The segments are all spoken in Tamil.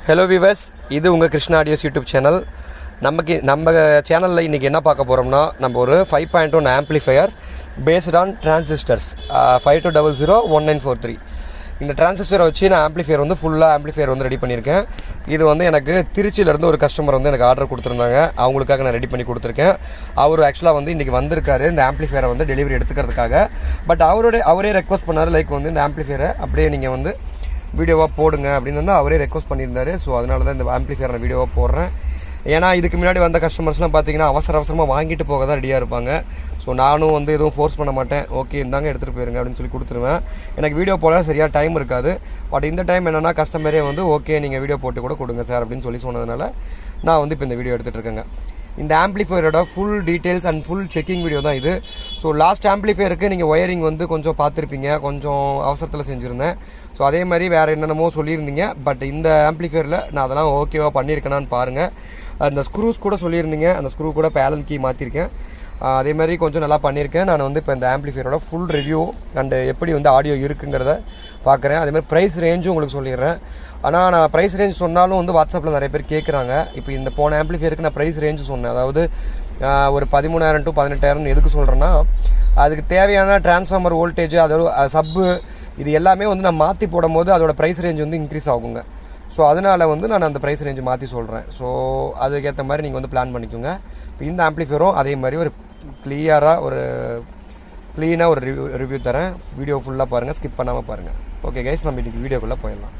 ஹலோ விவர்ஸ் இது உங்கள் கிருஷ்ணா ஆடியோஸ் யூடியூப் சேனல் நமக்கு நம்ம சேனலில் இன்றைக்கி என்ன பார்க்க போகிறோம்னா நம்ம ஒரு five point one amplifier based on transistors five two double zero one nine four three இந்த டிரான்சிஸ்டரை வச்சு நான் ஆம்ப்ளிஃபையர் வந்து ஃபுல்லாக ஆம்ப்ளிஃபையர் வந்து ரெடி பண்ணியிருக்கேன் இது வந்து எனக்கு திருச்சியிலேருந்து ஒரு கஸ்டமர் வந்து எனக்கு ஆர்டர் கொடுத்துருந்தாங்க அவங்களுக்காக நான் ரெடி பண்ணி கொடுத்துருக்கேன் அவர் ஆக்சுவலாக வந்து இன்றைக்கி வந்திருக்காரு இந்த ஆம்ப்ளிஃபையரை வந்து டெலிவரி எடுத்துக்கிறதுக்காக பட் அவரோட அவரே ரெக்வஸ்ட் பண்ணார் லைக் வந்து இந்த ஆம்ப்ளிஃபையரை அப்படியே நீங்கள் வந்து வீடியோவாக போடுங்க அப்படின்னு வந்து அவரே ரெக்வஸ்ட் பண்ணியிருந்தாரு ஸோ அதனால தான் இந்த ஆம்ப்ளிஃபையர் நான் வீடியோவாக போடுறேன் ஏன்னா இதுக்கு முன்னாடி வந்த கஸ்டமர்ஸ்லாம் பார்த்தீங்கன்னா அவசர அவசரமாக வாங்கிட்டு போக தான் ரெடியாக இருப்பாங்க ஸோ நானும் வந்து எதுவும் ஃபோர்ஸ் பண்ண மாட்டேன் ஓகே இந்தாங்க எடுத்துகிட்டு போயிருங்க அப்படின்னு சொல்லி கொடுத்துருவேன் எனக்கு வீடியோ போட சரியாக டைம் இருக்காது பட் இந்த டைம் என்னன்னா கஸ்டமரே வந்து ஓகே நீங்கள் வீடியோ போட்டு கூட கொடுங்க சார் அப்படின்னு சொல்லி சொன்னதுனால நான் வந்து இப்போ இந்த வீடியோ எடுத்துகிட்டு இருக்கேங்க இந்த ஆம்ப்ளிஃபையரோட full details and full checking video தான் இது ஸோ லாஸ்ட் ஆம்ப்ளிஃபையருக்கு நீங்கள் ஒயரிங் வந்து கொஞ்சம் பார்த்துருப்பீங்க கொஞ்சம் அவசரத்தில் செஞ்சுருந்தேன் ஸோ அதே மாதிரி வேறு என்னென்னமோ சொல்லியிருந்தீங்க பட் இந்த ஆம்ப்ளிஃபையரில் நான் அதெல்லாம் ஓகேவா பண்ணியிருக்கேனான்னு பாருங்கள் அந்த ஸ்க்ரூஸ் கூட சொல்லியிருந்தீங்க அந்த ஸ்க்ரூ கூட பேலன் கீ மாற்றிருக்கேன் ஆஹ் அதே மாதிரி கொஞ்சம் நல்லா பண்ணியிருக்கேன் நான் வந்து இப்போ இந்த ஆம்ப்ளிஃபையரோட ஃபுல் ரிவ்யூ அண்ட் எப்படி வந்து ஆடியோ இருக்குங்கிறத பார்க்குறேன் அதே மாதிரி ப்ரைஸ் ரேஞ்சும் உங்களுக்கு சொல்லிடுறேன் ஆனால் நான் ப்ரைஸ் ரேஞ்ச் சொன்னாலும் வந்து வாட்ஸ்அப்பில் நிறைய பேர் கேட்குறாங்க இப்போ இந்த போன ஆம்ப்ளிஃபையருக்கு நான் ப்ரைஸ் ரேஞ்சு சொன்னேன் அதாவது ஆஹ் ஒரு பதிமூணாயிரம் டு பதினெட்டாயிரம் எதுக்கு சொல்கிறேன்னா அதுக்கு தேவையான டிரான்ஸ்ஃபார்மர் வோல்டேஜ் அதோட சப்பு இது எல்லாமே வந்து நான் மாற்றி போடும்போது அதோட ப்ரைஸ் ரேஞ்ச் வந்து இன்க்ரீஸ் ஆகுங்க ஸோ அதனால வந்து நான் அந்த ப்ரைஸ் ரேஞ்சு மாற்றி சொல்கிறேன் ஸோ அதுக்கேற்ற மாதிரி நீங்கள் வந்து பிளான் பண்ணிக்கோங்க இப்போ இந்த ஆம்ப்ளிஃபையரும் அதே மாதிரி ஒரு கிளியராக ஒரு க்ளீனாக ஒரு ரிவ்யூ ரிவ்யூ தரேன் வீடியோ ஃபுல்லாக பாருங்கள் ஸ்கிப் பண்ணாமல் பாருங்கள் ஓகே கைஸ் நம்ம இன்னைக்கு வீடியோக்குள்ளே போயிடலாம்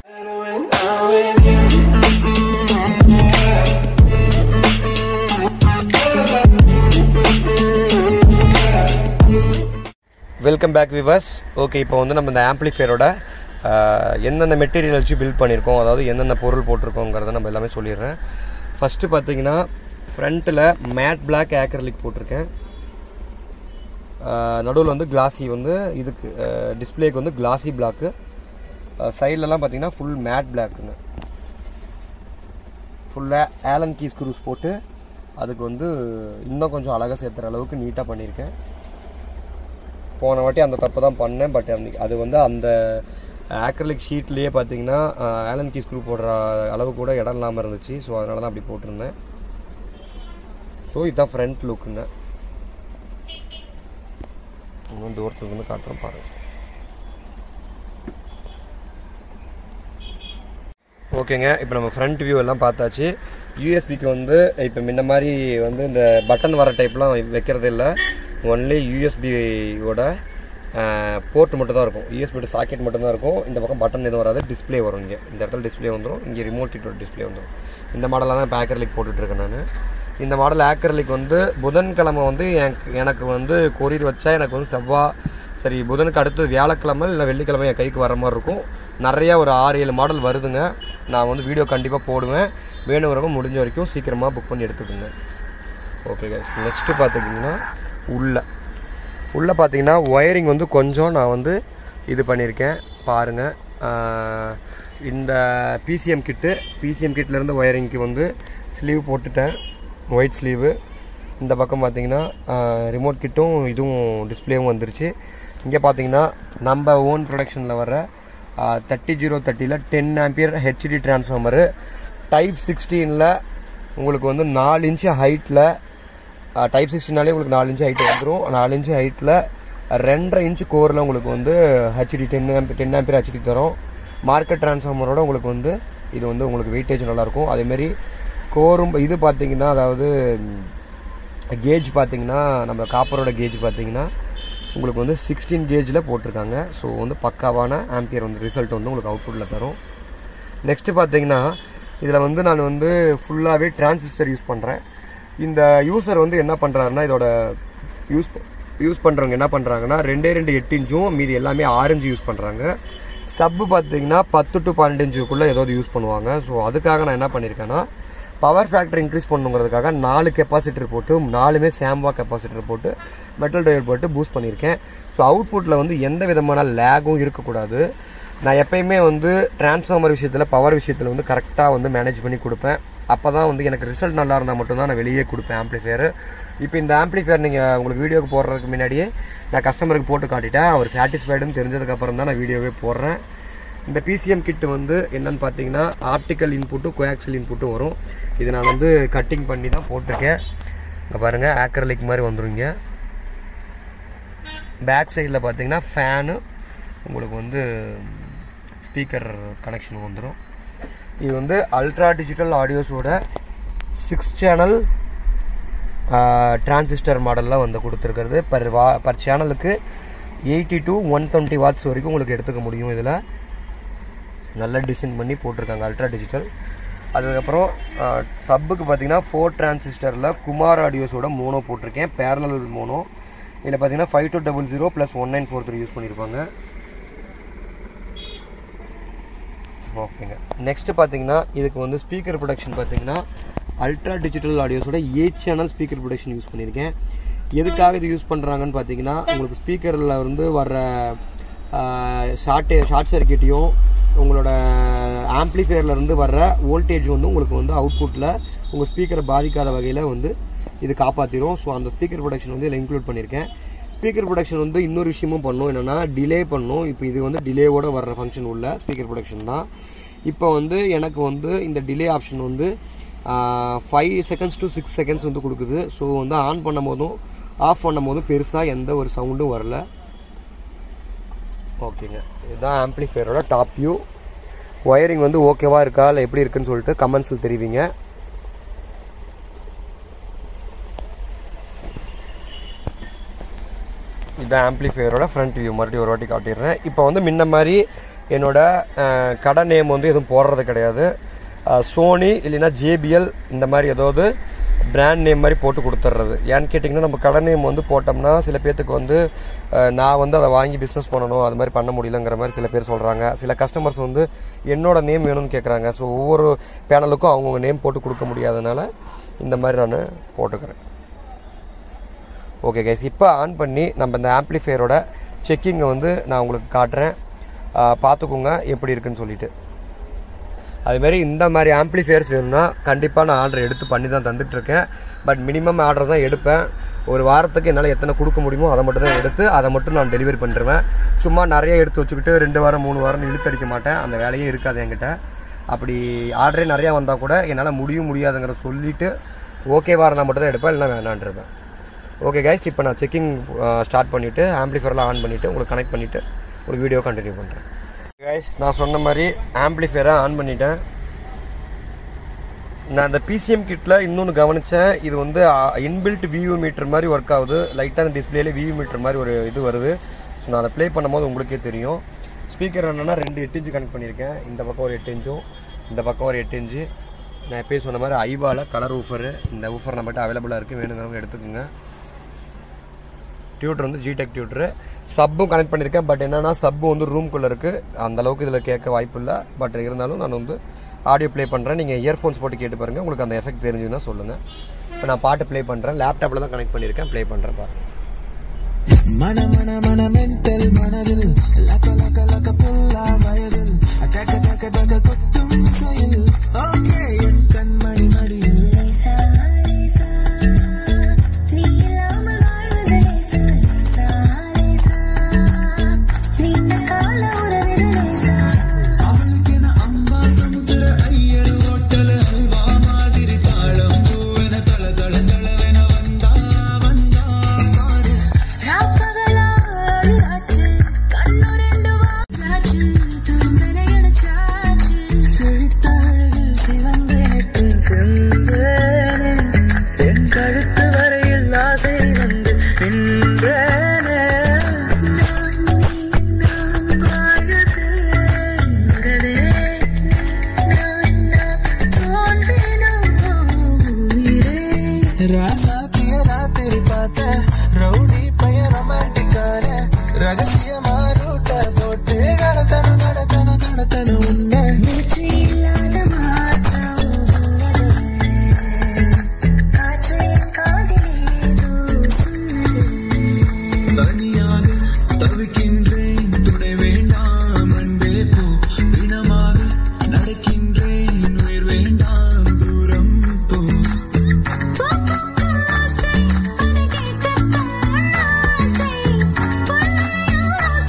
வெல்கம் பேக் விவர்ஸ் ஓகே இப்போ வந்து நம்ம இந்த ஆம்ப்ளிஃபையரோட எந்தெந்த மெட்டீரியல் வச்சு பில்ட் பண்ணியிருக்கோம் அதாவது எந்தெந்த பொருள் போட்டிருக்கோங்கிறத நம்ம எல்லாமே சொல்லிடுறேன் ஃபஸ்ட்டு பார்த்தீங்கன்னா ஃப்ரண்ட்டில் மேட் பிளாக் ஆக்ரலிக் போட்டிருக்கேன் நடுவில் வந்து கிளாசி வந்து இதுக்கு டிஸ்பிளேக்கு வந்து கிளாசி பிளாக்கு சைட்லலாம் பார்த்தீங்கன்னா ஃபுல் மேட் பிளாக்குங்க ஃபுல்லாக ஆலன் கீ ஸ்க்ரூஸ் போட்டு அதுக்கு வந்து இன்னும் கொஞ்சம் அழகாக சேர்த்துற அளவுக்கு நீட்டாக பண்ணியிருக்கேன் போன வாட்டி அந்த தப்பு தான் பண்ணேன் பட் அது வந்து அந்த ஆக்ரலிக் ஷீட்லேயே பார்த்தீங்கன்னா ஆலன் கீ ஸ்க்ரூ போடுற அளவு கூட இடம் இல்லாமல் இருந்துச்சு ஸோ அதனால தான் அப்படி போட்டிருந்தேன் ஸோ இதுதான் ஃப்ரண்ட் லுக்குங்க இன்னும் தூரத்துக்கு வந்து காட்டுறேன் பாருங்க ஓகேங்க இப்போ நம்ம ஃப்ரண்ட் வியூ எல்லாம் பார்த்தாச்சு யூஎஸ்பிக்கு வந்து இப்போ முன்ன மாதிரி வந்து இந்த பட்டன் வர டைப்லாம் வைக்கிறது இல்லை ஒன்லி யூஎஸ்பியோட போர்ட் மட்டும் தான் இருக்கும் யூஎஸ்பியோட சாக்கெட் மட்டும் தான் இருக்கும் இந்த பக்கம் பட்டன் எதுவும் வராது டிஸ்பிளே வரும் இங்கே இந்த இடத்துல டிஸ்பிளே வந்துடும் இங்கே ரிமோட் கிட்டோட டிஸ்பிளே வந்துடும் இந்த மாடலாக தான் இப்போ ஆக்கர்லிக் போட்டுட்ருக்கேன் நான் இந்த மாடல் ஆக்கர்லிக் வந்து புதன்கிழமை வந்து எனக்கு எனக்கு வந்து கொரியர் வச்சா எனக்கு வந்து செவ்வாய் சரி புதனுக்கு அடுத்து வியாழக்கிழமை இல்லை வெள்ளிக்கிழமை என் கைக்கு வர மாதிரி இருக்கும் நிறைய ஒரு ஆறு ஏழு மாடல் வருதுங்க நான் வந்து வீடியோ கண்டிப்பாக போடுவேன் வேணுங்கிறவங்க முடிஞ்ச வரைக்கும் சீக்கிரமாக புக் பண்ணி எடுத்துக்கோங்க ஓகே கைஸ் நெக்ஸ்ட்டு பார்த்துக்கிட்டிங்கன்னா உள்ள உள்ளே பார்த்தீங்கன்னா ஒயரிங் வந்து கொஞ்சம் நான் வந்து இது பண்ணியிருக்கேன் பாருங்கள் இந்த பிசிஎம் கிட்டு பிசிஎம் கிட்லேருந்து ஒயரிங்க்கு வந்து ஸ்லீவ் போட்டுட்டேன் ஒயிட் ஸ்லீவு இந்த பக்கம் பார்த்தீங்கன்னா ரிமோட் கிட்டும் இதுவும் டிஸ்பிளேவும் வந்துருச்சு இங்கே பார்த்தீங்கன்னா நம்ம ஓன் ப்ரொடக்ஷனில் வர தேர்ட்டி ஜீரோ தேர்ட்டியில் ten ampere HD transformer type சிக்ஸ்டீனில் உங்களுக்கு வந்து நாலு இன்ச்சு ஹைட்டில் டைப் சிக்ஸ்டினாலே உங்களுக்கு நாலு இன்ச்சு ஹைட் வந்துடும் நாலு இன்ச்சு ஹைட்டில் ரெண்டரை இன்ச்சு கோரில் உங்களுக்கு வந்து HD ten amp ten ampere HD தரும் மார்க்கெட் டிரான்ஸ்ஃபார்மரோட உங்களுக்கு வந்து இது வந்து உங்களுக்கு வெயிட்டேஜ் நல்லாயிருக்கும் அதேமாரி கோரும் இது பார்த்தீங்கன்னா அதாவது கேஜ் பார்த்தீங்கன்னா நம்ம காப்பரோட கேஜ் பார்த்தீங்கன்னா உங்களுக்கு வந்து சிக்ஸ்டீன் கேஜில் போட்டிருக்காங்க ஸோ வந்து பக்காவான ஆம்பியர் வந்து ரிசல்ட் வந்து உங்களுக்கு அவுட்புட்டில் தரும் நெக்ஸ்ட்டு பார்த்தீங்கன்னா இதில் வந்து நான் வந்து ஃபுல்லாகவே டிரான்சிஸ்டர் யூஸ் பண்ணுறேன் இந்த யூசர் வந்து என்ன பண்ணுறாருன்னா இதோட யூஸ் யூஸ் பண்ணுறவங்க என்ன பண்ணுறாங்கன்னா ரெண்டே ரெண்டு எட்டு இன்ச்சும் மீதி எல்லாமே ஆரஞ்சு யூஸ் பண்ணுறாங்க சப்பு பார்த்தீங்கன்னா பத்து டு பன்னெண்டு இன்ச்சுக்குள்ளே ஏதாவது யூஸ் பண்ணுவாங்க ஸோ அதுக்காக நான் என்ன பண்ணியிருக்கேன்னா பவர் ஃபேக்டர் இன்க்ரீஸ் பண்ணுங்கிறதுக்காக நாலு கெப்பாசிட்டர் போட்டு நாலுமே சாம்பா கெப்பாசிட்டர் போட்டு மெட்டல் டயர் போட்டு பூஸ்ட் பண்ணியிருக்கேன் ஸோ அவுட்புட்டில் வந்து எந்த விதமான லேகும் இருக்கக்கூடாது நான் எப்பயுமே வந்து டிரான்ஸ்ஃபார்மர் விஷயத்தில் பவர் விஷயத்தில் வந்து கரெக்டாக வந்து மேனேஜ் பண்ணி கொடுப்பேன் அப்போ தான் வந்து எனக்கு ரிசல்ட் நல்லா இருந்தால் மட்டும்தான் நான் வெளியே கொடுப்பேன் ஆம்ப்ளிஃபையர் இப்போ இந்த ஆம்ப்ளிஃபையர் நீங்கள் உங்களுக்கு வீடியோக்கு போடுறதுக்கு முன்னாடியே நான் கஸ்டமருக்கு போட்டு காட்டிட்டேன் அவர் சாட்டிஸ்ஃபைடுன்னு தெரிஞ்சதுக்கப்புறம் தான் நான் வீடியோவே போடுறேன் இந்த பிசிஎம் கிட் வந்து என்னன்னு பார்த்தீங்கன்னா ஆப்டிக்கல் இன்புட்டும் கோஆக்சல் இன்புட்டும் வரும் இது நான் வந்து கட்டிங் பண்ணி தான் போட்டிருக்கேன் இங்கே பாருங்கள் ஆக்ரலிக் மாதிரி வந்துருங்க பேக் சைடில் பார்த்தீங்கன்னா ஃபேனு உங்களுக்கு வந்து ஸ்பீக்கர் கனெக்ஷன் வந்துடும் இது வந்து அல்ட்ரா டிஜிட்டல் ஆடியோஸோட சிக்ஸ் சேனல் டிரான்சிஸ்டர் மாடலில் வந்து கொடுத்துருக்கிறது பர் வா பர் சேனலுக்கு eighty to one twenty watts வரைக்கும் உங்களுக்கு எடுத்துக்க முடியும் இதில் நல்லா டிசைன் பண்ணி போட்டிருக்காங்க அல்ட்ரா டிஜிட்டல் அதுக்கப்புறம் சப்புக்கு பார்த்தீங்கன்னா ஃபோர் டிரான்சிஸ்டரில் குமார் ஆடியோஸோட மோனோ போட்டிருக்கேன் பேரலல் மோனோ இதில் பார்த்தீங்கன்னா five two double zero plus one nine four three use பண்ணியிருப்பாங்க ஓகேங்க நெக்ஸ்ட் பார்த்தீங்கன்னா இதுக்கு வந்து ஸ்பீக்கர் ப்ரொடக்ஷன் பார்த்தீங்கன்னா அல்ட்ரா டிஜிட்டல் ஆடியோஸோட eight channel speaker protection use பண்ணியிருக்கேன் எதுக்காக இது யூஸ் பண்ணுறாங்கன்னு பார்த்தீங்கன்னா உங்களுக்கு ஸ்பீக்கரில் வந்து வர்ற ஷார்ட் ஷார்ட் சர்க்கியூட்டையும் உங்களோட ஆம்ப்ளிஃபையர்ல இருந்து வர்ற வோல்டேஜ் வந்து உங்களுக்கு வந்து அவுட்புட்டில் உங்கள் ஸ்பீக்கரை பாதிக்காத வகையில் வந்து இது காப்பாற்றிடும் ஸோ அந்த ஸ்பீக்கர் ப்ரொடக்ஷன் வந்து இதில் இன்க்ளூட் பண்ணியிருக்கேன் ஸ்பீக்கர் ப்ரொடக்ஷன் வந்து இன்னொரு விஷயமும் பண்ணும் என்னன்னா டிலே பண்ணும் இப்போ இது வந்து டிலேவோட வர்ற ஃபங்க்ஷன் உள்ள ஸ்பீக்கர் ப்ரொடக்ஷன் தான் இப்போ வந்து எனக்கு வந்து இந்த டிலே ஆப்ஷன் வந்து five seconds to six seconds வந்து கொடுக்குது ஸோ வந்து ஆன் பண்ணும் போதும் ஆஃப் பண்ணும் போதும் பெருசாக எந்த ஒரு சவுண்டும் வரல ஓகேங்க இதுதான் ஆம்ப்ளிஃபையரோட டாப் வியூ ஒயரிங் வந்து ஓகேவா இருக்கா இல்லை எப்படி இருக்குன்னு சொல்லிட்டு கமெண்ட்ஸில் தெரிவிங்க இதுதான் ஆம்ப்ளிஃபையரோட ஃப்ரண்ட் வியூ மறுபடியும் ஒரு வாட்டி காட்டிடுறேன் இப்போ வந்து முன்ன மாதிரி என்னோட அஹ், கடை நேம் வந்து எதுவும் போடுறது கிடையாது சோனி இல்லைன்னா ஜேபிஎல் இந்த மாதிரி ஏதாவது பிராண்ட் நேம் மாதிரி போட்டு கொடுத்துட்றது ஏன்னு கேட்டிங்கன்னா நம்ம கடை நேம் வந்து போட்டோம்னா சில பேர்த்துக்கு வந்து அஹ், நான் வந்து அதை வாங்கி பிஸ்னஸ் பண்ணணும் அது மாதிரி பண்ண முடியலங்கிற மாதிரி சில பேர் சொல்கிறாங்க சில கஸ்டமர்ஸ் வந்து என்னோட நேம் வேணும்னு கேட்குறாங்க ஸோ ஒவ்வொரு பேனலுக்கும் அவங்கவுங்க நேம் போட்டு கொடுக்க முடியாதனால இந்த மாதிரி நான் போட்டுக்கிறேன் ஓகே கைஸ் இப்போ ஆன் பண்ணி நம்ம இந்த ஆம்ப்ளிஃபையரோட செக்கிங்கை வந்து நான் உங்களுக்கு காட்டுறேன் ஆ, பார்த்துக்கோங்க எப்படி இருக்குன்னு சொல்லிட்டு அதுமாரி இந்த மாதிரி ஆம்ப்ளிஃபையர்ஸ் வேணும்னா கண்டிப்பாக நான் ஆர்டர் எடுத்து பண்ணி தான் தந்துட்டுருக்கேன் பட் மினிமம் ஆர்டர் தான் எடுப்பேன் ஒரு வாரத்துக்கு என்னால் எத்தனை கொடுக்க முடியுமோ அதை மட்டும் தான் எடுத்து அதை மட்டும் நான் டெலிவரி பண்ணிடுவேன் சும்மா நிறைய எடுத்து வச்சுக்கிட்டு ரெண்டு வாரம் மூணு வாரம் இழுத்தடிக்க மாட்டேன் அந்த வேலையே இருக்காது என்கிட்ட அப்படி ஆர்டரே நிறையா வந்தால் கூட என்னால் முடியும் முடியாதுங்கிறத சொல்லிட்டு ஓகேவா இருந்தால் மட்டும் தான் எடுப்பேன் இல்லைனா வேணான்றேன் ஓகே கைஸ் இப்போ நான் செக்கிங் ஸ்டார்ட் பண்ணிவிட்டு ஆம்ப்ளிஃபையர்லாம் ஆன் பண்ணிவிட்டு உங்களுக்கு கனெக்ட் பண்ணிவிட்டு ஒரு வீடியோ கண்டினியூ பண்ணுறேன் கைஸ் நான் சொன்ன மாதிரி ஆம்ப்ளிஃபையரை ஆன் பண்ணிட்டேன் நான் அந்த பிசிஎம் கிட்டில் இன்னொன்று கவனித்தேன் இது வந்து இன்பில்ட் வியூ மீட்டர் மாதிரி ஒர்க் ஆகுது லைட்டாக அந்த டிஸ்பிளேல வியூ மீட்டர் மாதிரி ஒரு இது வருது ஸோ நான் அதை ப்ளே பண்ணும்போது உங்களுக்கே தெரியும் ஸ்பீக்கர் என்னன்னா ரெண்டு எட்டு இன்ச்சு கனெக்ட் பண்ணியிருக்கேன் இந்த பக்கம் ஒரு எட்டு இன்ச்சும் இந்த பக்கம் ஒரு எட்டு இன்ச்சு நான் எப்பயும் சொன்ன மாதிரி ஐவால கலர் ஊஃபரு இந்த ஊஃபர் நம்மகிட்ட அவைலபிளாக இருக்குது வேணுங்கிறவங்க எடுத்துக்கோங்க டியூட்டர் வந்து ஜிடெக் டியூட்டர் சப்பும் கனெக்ட் பண்ணியிருக்கேன் பட் என்னன்னா சப்பு வந்து ரூம்குள்ளே இருக்குது அந்த அளவுக்கு இதில் கேட்க வாய்ப்பு இல்லை பட் இருந்தாலும் நான் வந்து ஆடியோ ப்ளே பண்ணுறேன் நீங்கள் இயர்ஃபோன்ஸ் போட்டு கேட்டு பாருங்கள் உங்களுக்கு அந்த எஃபெக்ட் தெரிஞ்சுன்னா சொல்லுங்கள் இப்போ நான் பாட்டு ப்ளே பண்ணுறேன் லேப்டாப்பில் தான் கனெக்ட் பண்ணியிருக்கேன் ப்ளே பண்ணுறேன் பாருங்க மன மன மன மென்டல் மனதில் லக்க லக்க லக்க புல்லா வயதில் டக்க டக்க டக்க கொட்டும் செயல் ஓகே என் கண்மணி மடியில் அவளுக்கென அம்பா சமுத்திர ஐயர் ஓட்டல் அல்வா மாதிரி தாளம் பூவென தள தள தளவென வந்தா வந்தா பாரு செழித்தழகு சிவந்தேனும் செந்தேனே என் கழுத்து வரையில் ஆசை வந்து நின்றேனே ராசாத்திய ராத்திரி பார்த்த ரவுடி பைய ரொமான்டிக்கான ரகசியமா ரூட்ட போட்டு கடத்தணும் கடத்தணும் கடத்தணும் உன்னை தனியாக தவிக்கின்றேன் துணை வேண்டாம் அன்பே போ இனமாக நடக்கின்றேன் உயிர் வேண்டாம் தூரம் போ ஆசை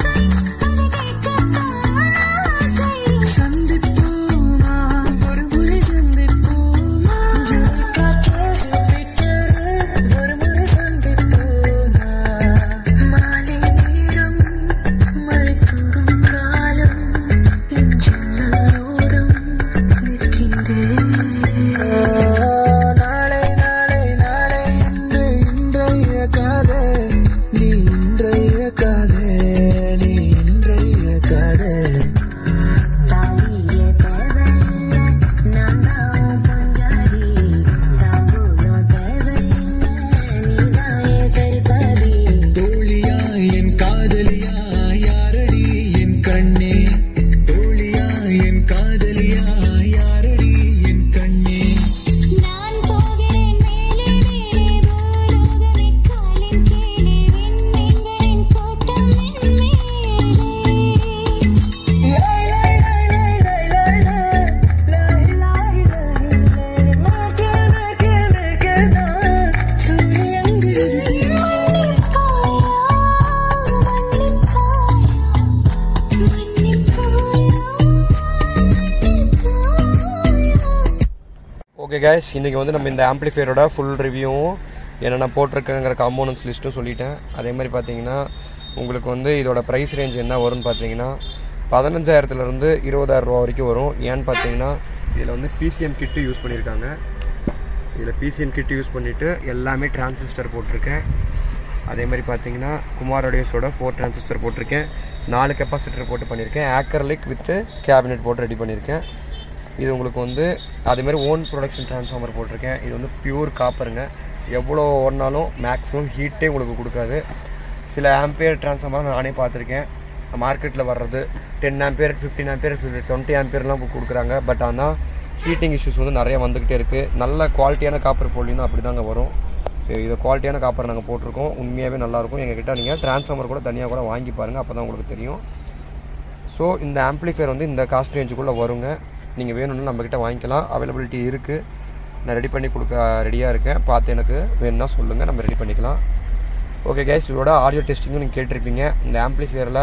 ஓகே கைஸ் இன்றைக்கி வந்து நம்ம இந்த ஆம்ப்ளிஃபையரோட ஃபுல் ரிவ்யூவும் என்னென்ன போட்டிருக்கேங்கிற காம்போனன்ஸ் லிஸ்ட்டும் சொல்லிட்டேன் அதே மாதிரி பார்த்தீங்கன்னா உங்களுக்கு வந்து இதோட ப்ரைஸ் ரேஞ்ச் என்ன வரும்னு பார்த்தீங்கன்னா பதினஞ்சாயிரத்துலேருந்து இருபதாயிரம் ரூபா வரைக்கும் வரும் ஏன்னு பார்த்தீங்கன்னா இதில் வந்து பிசிஎம் கிட்டு யூஸ் பண்ணியிருக்காங்க இதில் பிசிஎம் கிட் யூஸ் பண்ணிவிட்டு எல்லாமே டிரான்சிஸ்டர் போட்டிருக்கேன் அதே மாதிரி பார்த்தீங்கன்னா குமார் ஆடியோஸோட ஃபோர் டிரான்சிஸ்டர் போட்டிருக்கேன் நாலு கெப்பாசிட்டர் போட்டு பண்ணியிருக்கேன் ஆக்கர்லிக் வித்து கேபினெட் போட்டு ரெடி பண்ணியிருக்கேன் இது உங்களுக்கு வந்து அதே மாதிரி ஓன் ப்ரொடக்ஷன் ட்ரான்ஸ்ஃபார்மர் போட்டிருக்கேன் இது வந்து பியூர் காப்பருங்க எவ்வளோ ஓடினாலும் மேக்ஸிமம் ஹீட்டே உங்களுக்கு கொடுக்காது சில ஆம்பியர் ட்ரான்ஸ்ஃபார்மர் நானே பார்த்துருக்கேன் மார்க்கெட்டில் வர்றது ten ampere fifteen ampere twenty ஆம்பியர்லாம் கொடுக்குறாங்க பட் ஆனால் ஹீட்டிங் இஷ்யூஸ் வந்து நிறைய வந்துக்கிட்டே இருக்குது நல்ல குவாலிட்டியான காப்பர் போலினா அப்படி தாங்க வரும் சரி இது குவாலிட்டியான காப்பர் நாங்கள் போட்டிருக்கோம் உண்மையாகவே நல்லாயிருக்கும் எங்ககிட்ட நீங்கள் ட்ரான்ஸ்ஃபார்மர் கூட தனியாக கூட வாங்கி பாருங்கள் அப்போ தான் உங்களுக்கு தெரியும் ஸோ இந்த ஆம்ப்ளிஃபையர் வந்து இந்த காஸ்ட் ரேஞ்சுக்குள்ளே வருங்க நீங்கள் வேணும்னு நம்மக்கிட்ட வாங்கிக்கலாம் அவைலபிலிட்டி இருக்குது நான் ரெடி பண்ணி கொடுக்க ரெடியாக இருக்கேன் பார்த்து எனக்கு வேணும்னா சொல்லுங்கள் நம்ம ரெடி பண்ணிக்கலாம் ஓகே கேஸ் இதோட ஆடியோ டெஸ்டிங்கும் நீங்கள் கேட்டிருப்பீங்க இந்த ஆம்ப்ளிஃபையரில்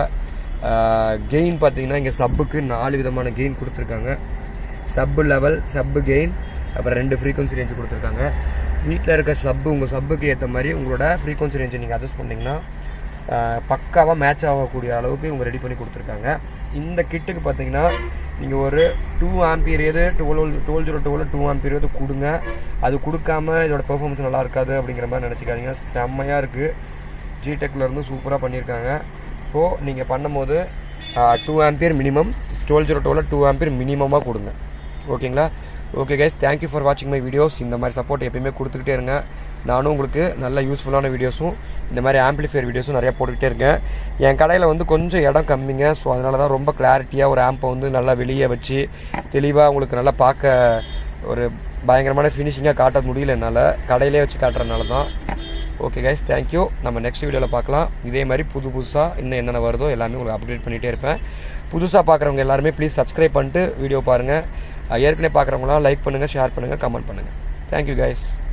கெயின் பார்த்தீங்கன்னா இங்கே சப்புக்கு நாலு விதமான கெயின் கொடுத்துருக்காங்க சப்பு லெவல் சப்பு கெயின் அப்புறம் ரெண்டு ஃப்ரீக்வன்சி ரேஞ்சு கொடுத்துருக்காங்க வீட்டில் இருக்க சப்பு உங்கள் சப்புக்கு ஏற்ற மாதிரி உங்களோட ஃப்ரீக்வன்சி ரேஞ்சை நீங்கள் அட்ஜஸ்ட் பண்ணிங்கன்னா பக்காவாக மேட்ச் ஆகக்கூடிய அளவுக்கு இவங்க ரெடி பண்ணி கொடுத்துருக்காங்க இந்த கிட்டுக்கு பார்த்தீங்கன்னா நீங்கள் ஒரு டூ ஆம்பியர் எது twelve twelve zero twelve two ampere எது கொடுங்க அது கொடுக்காம இதோட பெர்ஃபார்மன்ஸ் நல்லா இருக்காது அப்படிங்கிற மாதிரி நினச்சிக்காதீங்க செம்மையாக இருக்குது ஜிடெக்கில் இருந்து சூப்பராக பண்ணியிருக்காங்க ஸோ நீங்கள் பண்ணும்போது two ampere minimum twelve zero twelve two ampere மினிமமாக கொடுங்க ஓகேங்களா ஓகே கைஸ் தேங்க்யூ ஃபார் வாட்சிங் மை வீடியோஸ் இந்த மாதிரி சப்போர்ட் எப்பயுமே கொடுத்துக்கிட்டே இருங்க நானும் உங்களுக்கு நல்ல யூஸ்ஃபுல்லான வீடியோஸும் இந்த மாதிரி ஆம்பிளிஃபையர் வீடியோஸும் நிறையா போட்டுக்கிட்டே இருக்கேன் என் கடையில் வந்து கொஞ்சம் இடம் கம்மிங்க ஸோ அதனால தான் ரொம்ப கிளாரிட்டியாக ஒரு ஆம்பை வந்து நல்லா வெளியே வச்சு தெளிவாக உங்களுக்கு நல்லா பார்க்க ஒரு பயங்கரமான ஃபினிஷிங்காக காட்ட முடியல என்னால் கடையிலே வச்சு காட்டுறதுனால தான் ஓகே கைஸ் தேங்க்யூ நம்ம நெக்ஸ்ட் வீடியோவில் பார்க்கலாம் இதே மாதிரி புது புதுசாக இன்னும் என்னென்ன வருதோ எல்லாமே உங்களுக்கு அப்டேட் பண்ணிகிட்டே இருப்பேன் புதுசாக பார்க்குறவங்க எல்லாருமே ப்ளீஸ் சப்ஸ்கிரைப் பண்ணிட்டு வீடியோ பாருங்கள் ஏற்கனவே பார்க்குறவங்களாம் லைக் பண்ணுங்கள் ஷேர் பண்ணுங்கள் கமெண்ட் பண்ணுங்கள் தேங்க்யூ கைஸ்